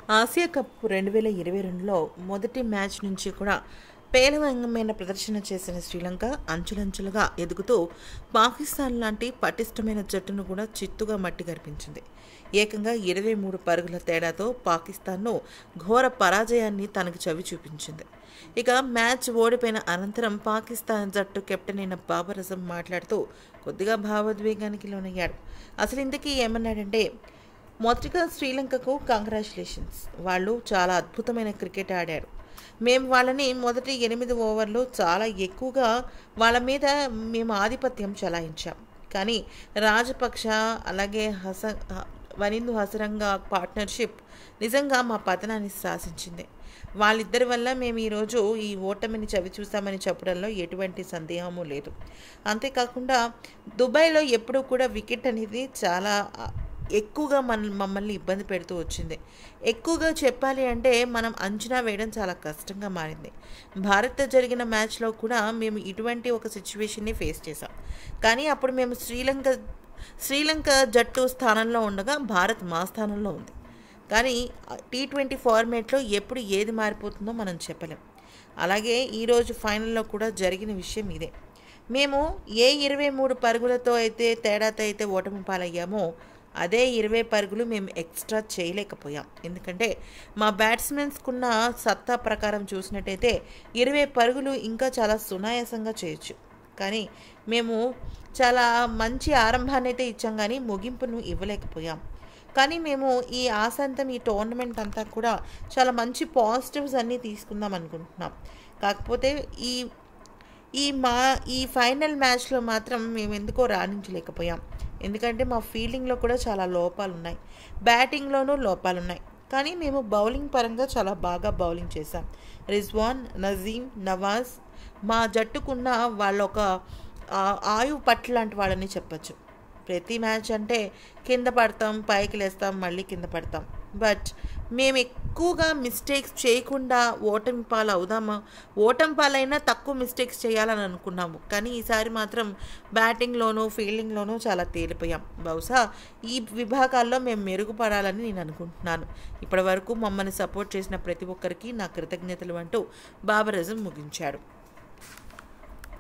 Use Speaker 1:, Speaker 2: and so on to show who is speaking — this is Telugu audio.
Speaker 1: ఆసియా కప్ రెండు వేల ఇరవై రెండులో మొదటి మ్యాచ్ నుంచి కూడా పేలవంగమైన ప్రదర్శన చేసిన శ్రీలంక అంచులంచులుగా ఎదుగుతూ పాకిస్తాన్ లాంటి పటిష్టమైన జట్టును కూడా చిత్తుగా మట్టి కనిపించింది ఏకంగా ఇరవై మూడు పరుగుల తేడాతో పాకిస్తాన్ను ఘోర పరాజయాన్ని తనకు చవి చూపించింది ఇక మ్యాచ్ ఓడిపోయిన అనంతరం పాకిస్తాన్ జట్టు కెప్టెన్ అయిన బాబర్ అజం మాట్లాడుతూ కొద్దిగా భావోద్వేగానికి లోనయ్యాడు అసలు ఇంతకీ ఏమన్నాడంటే మొదటిగా శ్రీలంకకు కంగ్రాచులేషన్స్ వాళ్ళు చాలా అద్భుతమైన క్రికెట్ ఆడారు మేము వాళ్ళని మొదటి ఎనిమిది ఓవర్లు చాలా ఎక్కువగా వాళ్ళ మీద మేము ఆధిపత్యం చలాయించాం కానీ రాజపక్ష అలాగే హస వనిందు హసరంగా పార్ట్నర్షిప్ నిజంగా మా పతనాన్ని శాసించింది వాళ్ళిద్దరి వల్ల మేము ఈరోజు ఈ ఓటమిని చవి చూసామని చెప్పడంలో ఎటువంటి సందేహము లేదు అంతేకాకుండా దుబాయ్లో ఎప్పుడూ కూడా వికెట్ అనేది చాలా ఎక్కువగా మన మమ్మల్ని ఇబ్బంది పెడుతూ వచ్చింది ఎక్కువగా చెప్పాలి అంటే మనం అంచనా వేయడం చాలా కష్టంగా మారింది భారత్తో జరిగిన మ్యాచ్లో కూడా మేము ఇటువంటి ఒక సిచ్యువేషన్ని ఫేస్ చేసాం కానీ అప్పుడు మేము శ్రీలంక శ్రీలంక జట్టు స్థానంలో ఉండగా భారత్ మా స్థానంలో ఉంది కానీ టీ ట్వంటీ ఫార్మేట్లో ఎప్పుడు ఏది మారిపోతుందో మనం చెప్పలేం అలాగే ఈరోజు ఫైనల్లో కూడా జరిగిన విషయం ఇదే మేము ఏ ఇరవై మూడు పరుగులతో అయితే తేడాతో అయితే ఓటమి పాలయ్యామో అదే ఇరవై పరుగులు మేము ఎక్స్ట్రా చేయలేకపోయాం ఎందుకంటే మా బ్యాట్స్మెన్స్కున్న సత్తా ప్రకారం చూసినట్టయితే ఇరవై పరుగులు ఇంకా చాలా సునాయాసంగా చేయొచ్చు కానీ మేము చాలా మంచి ఆరంభాన్ని అయితే ఇచ్చాం కానీ ముగింపును ఇవ్వలేకపోయాం కానీ మేము ఈ ఆశాంతం ఈ టోర్నమెంట్ అంతా కూడా చాలా మంచి పాజిటివ్స్ అన్నీ తీసుకుందాం అనుకుంటున్నాం కాకపోతే ఈ ఈ మా ఈ ఫైనల్ మ్యాచ్లో మాత్రం మేము ఎందుకో రాణించలేకపోయాం ఎందుకంటే మా ఫీల్డింగ్లో కూడా చాలా లోపాలు ఉన్నాయి బ్యాటింగ్లోనూ లోపాలు ఉన్నాయి కానీ మేము బౌలింగ్ పరంగా చాలా బాగా బౌలింగ్ చేశాం రిజ్వాన్ నజీం నవాజ్ మా జట్టుకున్న వాళ్ళ ఒక ఆయువు పట్టు లాంటి వాళ్ళని చెప్పచ్చు ప్రతి మ్యాచ్ అంటే కింద పడతాం పైకి లేస్తాం మళ్ళీ కింద పడతాం బట్ మేము ఎక్కువగా మిస్టేక్స్ చేయకుండా ఓటమి పాలు అవుదామా ఓటమి పాలైనా తక్కువ మిస్టేక్స్ చేయాలని అనుకున్నాము కానీ ఈసారి మాత్రం బ్యాటింగ్లోనూ ఫీల్డింగ్లోనూ చాలా తేలిపోయాం బహుశా ఈ విభాగాల్లో మేము మెరుగుపడాలని నేను అనుకుంటున్నాను ఇప్పటి వరకు మమ్మల్ని సపోర్ట్ చేసిన ప్రతి ఒక్కరికి నా కృతజ్ఞతలు అంటూ బాబరజం ముగించాడు